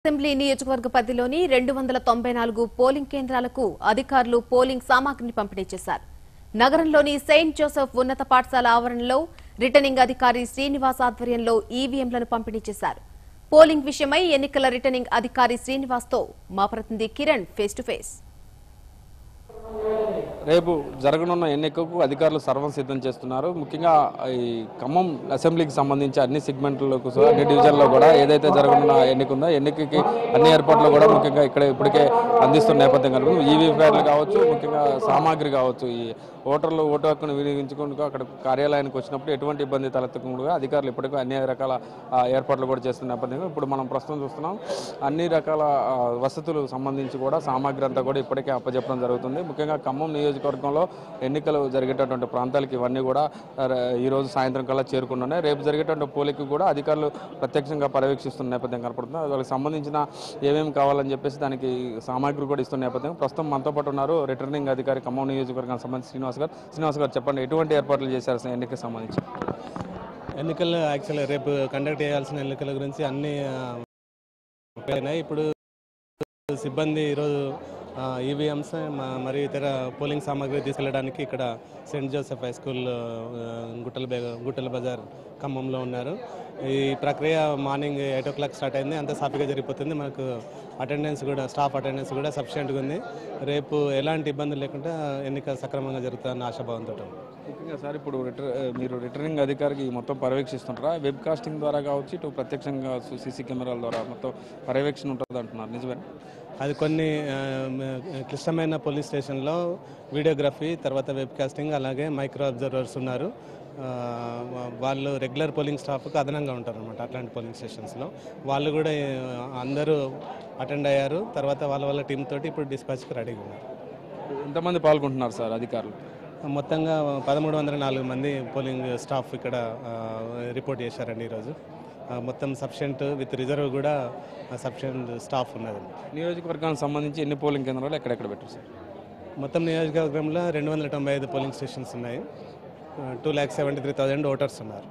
Assembly నియోజకవర్గ పరిధిలోని రెండు వందల తొంభై నాలుగు పోలింగ్ కేంద్రాలకు అధికారులు పోలింగ్ సామాగ్రిని పంపిణీ చేశారు నగరంలోని సెయింట్ జోసెఫ్ ఉన్నత పాఠశాల ఆవరణలో రిటర్నింగ్ అధికారి శ్రీనివాస్ ఆధ్వర్యంలో ఈవీఎంలను పంపిణీ చేశారు పోలింగ్ విషయమై ఎన్నికల రిటర్నింగ్ అధికారి శ్రీనివాస్తో మా ప్రతినిధి కిరణ్ ఫేస్ టు ఫేస్ రేపు జరగనున్న ఎన్నికకు అధికారులు సర్వం సిద్ధం చేస్తున్నారు ముఖ్యంగా ఈ ఖమ్మం అసెంబ్లీకి సంబంధించి అన్ని సెగ్మెంట్లకు సహా అన్ని డివిజన్లో కూడా ఏదైతే జరగనున్న ఎన్నిక ఉందో ఎన్నికకి అన్ని ఏర్పాట్లు కూడా ముఖ్యంగా ఇక్కడ ఇప్పటికే అందిస్తున్న నేపథ్యం కనుక ఈవీ ప్యాడ్లు కావచ్చు ముఖ్యంగా సామాగ్రి కావచ్చు ఈ ఓటర్లు ఓటు హక్కును వినియోగించుకుంటూ అక్కడ కార్యాలయానికి వచ్చినప్పుడు ఎటువంటి ఇబ్బంది తలెత్తకుండా అధికారులు ఇప్పటికే అన్ని రకాల ఆ, ఏర్పాట్లు కూడా చేస్తున్న నేపథ్యంలో ఇప్పుడు మనం ప్రస్తుతం చూస్తున్నాం అన్ని రకాల ఆ, వసతులు సంబంధించి కూడా సామాగ్రి అంతా కూడా ఇప్పటికే అప్పచెప్పడం జరుగుతుంది ముఖ్యంగా ఖమ్మం నియోజకవర్గంలో ఎన్నికలు జరిగేటటువంటి ప్రాంతాలకి ఇవన్నీ కూడా ఆ, ఈ రోజు సాయంత్రం కల్లా చేరుకున్నాయి రేపు జరిగేటువంటి పోలికి కూడా అధికారులు ప్రత్యక్షంగా పర్యవేక్షిస్తున్న నేపథ్యం కనపడుతుంది వాళ్ళకి సంబంధించిన ఏమేమి కావాలని చెప్పేసి దానికి సామాగ్రి కూడా ఇస్తున్న నేపథ్యం ప్రస్తుతం మనతో పాటు ఉన్నారు రిటర్నింగ్ అధికారి ఖమ్మం నియోజకవర్గానికి సంబంధించి శ్రీనివాస్ గారు శ్రీనివాస్ గారు చెప్పండి ఎటువంటి ఏర్పాట్లు చేశారు అసలు ఎన్నికకి సంబంధించి ఎన్నికలు యాక్చువల్గా రేపు కండక్ట్ చేయాల్సిన ఎన్నికల గురించి అన్ని ఆ, అయినాయి ఇప్పుడు సిబ్బంది ఈరోజు ఈవీఎంస్ మరియు ఇతర పోలింగ్ సామాగ్రి తీసుకెళ్ళడానికి ఇక్కడ సెయింట్ జోసెఫ్ హై స్కూల్ ఆ, గుట్టల బే గుట్టల బజార్ ఖమ్మంలో ఉన్నారు ఈ ప్రక్రియ morning eight o'clock start అయింది అంతా సాఫీగా జరిగిపోతుంది మనకు అటెండెన్స్ కూడా స్టాఫ్ అటెండెన్స్ కూడా సఫిషియెంట్గా ఉంది రేపు ఎలాంటి ఇబ్బందులు లేకుండా ఎన్నిక సక్రమంగా జరుగుతుందని ఆశాభావంతో ఉన్నాం. ముఖ్యంగా సార్ ఇప్పుడు రిటర్ మీరు రిటర్నింగ్ అధికారికి మొత్తం పర్యవేక్షిస్తుంటారా వెబ్ కాస్టింగ్ ద్వారా కావచ్చు ఇటు ప్రత్యక్షంగా సీసీ కెమెరాల ద్వారా మొత్తం పర్యవేక్షణ ఉంటుంది అంటున్నారు నిజమే అది కొన్ని ఆ, మ- క్లిష్టమైన పోలీస్ స్టేషన్లో వీడియోగ్రఫీ తర్వాత వెబ్ కాస్టింగ్ అలాగే మైక్రో అబ్జర్వర్స్ ఉన్నారు ఆ, వా- వాళ్ళు రెగ్యులర్ పోలింగ్ స్టాఫ్కి అదనంగా ఉంటారు అనమాట అట్లాంటి పోలింగ్ స్టేషన్స్లో వాళ్ళు కూడా ఆ, అందరూ అటెండ్ అయ్యారు తర్వాత వాళ్ళ వాళ్ళ టీం తోటి ఇప్పుడు డిస్పాచ్కి రెడీగా ఉన్నారు ఎంతమంది పాల్గొంటున్నారు సార్ అధికారులు మొత్తంగా పదమూడు వందల నాలుగు మంది పోలింగ్ స్టాఫ్ ఇక్కడ ఆ, రిపోర్ట్ చేశారండి ఈరోజు ఆ, మొత్తం సఫిషియెంట్ విత్ రిజర్వ్ కూడా సఫిషియెంట్ స్టాఫ్ ఉన్నదండి నియోజకవర్గానికి సంబంధించి ఎన్ని పోలింగ్ కేంద్రాలు ఎక్కడెక్కడ పెట్టారు సార్ మొత్తం నియోజకవర్గంలో రెండు వందల తొంభై ఐదు పోలింగ్ స్టేషన్స్ ఉన్నాయి two lakh seventy three thousand voters ఉన్నారు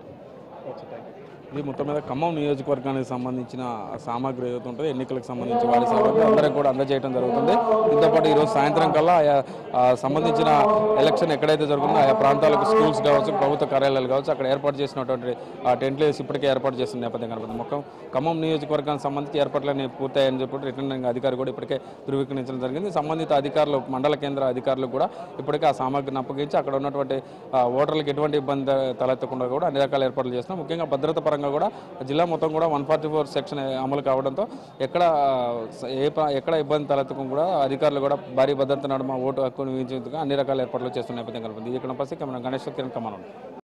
ఇది మొత్తం మీద ఖమ్మం నియోజకవర్గానికి సంబంధించిన సామాగ్రి ఏదైతే ఉంటుందో ఎన్నికలకు సంబంధించి వారి సామాగ్రి అందరికి కూడా అందజేయడం జరుగుతుంది దీంతో పాటు ఈరోజు సాయంత్రం కల్లా ఆయా ఆ, సంబంధించిన ఎలక్షన్ ఎక్కడైతే జరుగుతుందో ఆయా ప్రాంతాలకు స్కూల్స్ కావచ్చు ప్రభుత్వ కార్యాలయాలు కావచ్చు అక్కడ ఏర్పాటు చేసినటువంటి ఆ టెంట్లు వేసి ఇప్పటికే ఏర్పాటు చేస్తున్న నేపథ్యం కనపడుతుంది మొత్తం ఖమ్మం నియోజకవర్గానికి సంబంధించి ఏర్పాట్లన్నీ పూర్తయ్యాయని చెప్పి రిటర్నింగ్ అధికారి కూడా ఇప్పటికే ధృవీకరించడం జరిగింది సంబంధిత అధికారులు మండల కేంద్ర అధికారులు కూడా ఇప్పటికే ఆ సామాగ్రిని అప్పగించి అక్కడ ఉన్నటువంటి ఆ, ఓటర్లకు ఎటువంటి ఇబ్బంది తలెత్తకుండా కూడా అన్ని రకాల ఏర్పాట్లు చేస్తున్నాం ముఖ్యంగా భద్రత పరంగా కూడా జిల్లా మొత్తం కూడా వన్ ఫార్టీ ఫోర్ సెక్షన్ అమలు కావడంతో ఎక్కడ ఆ, ఏ ప్రా- ఎక్కడ ఇబ్బంది తలెత్తకుండా కూడా అధికారులు కూడా భారీ భద్రత నడుమ ఓటు హక్కును వినియోగించేందుకు అన్ని రకాల ఏర్పాట్లు చేస్తున్న నేపథ్యం కలుపుతుంది ఇది ఇక్కడ పరిస్థితి గణేష్ కిరణ్ కమానం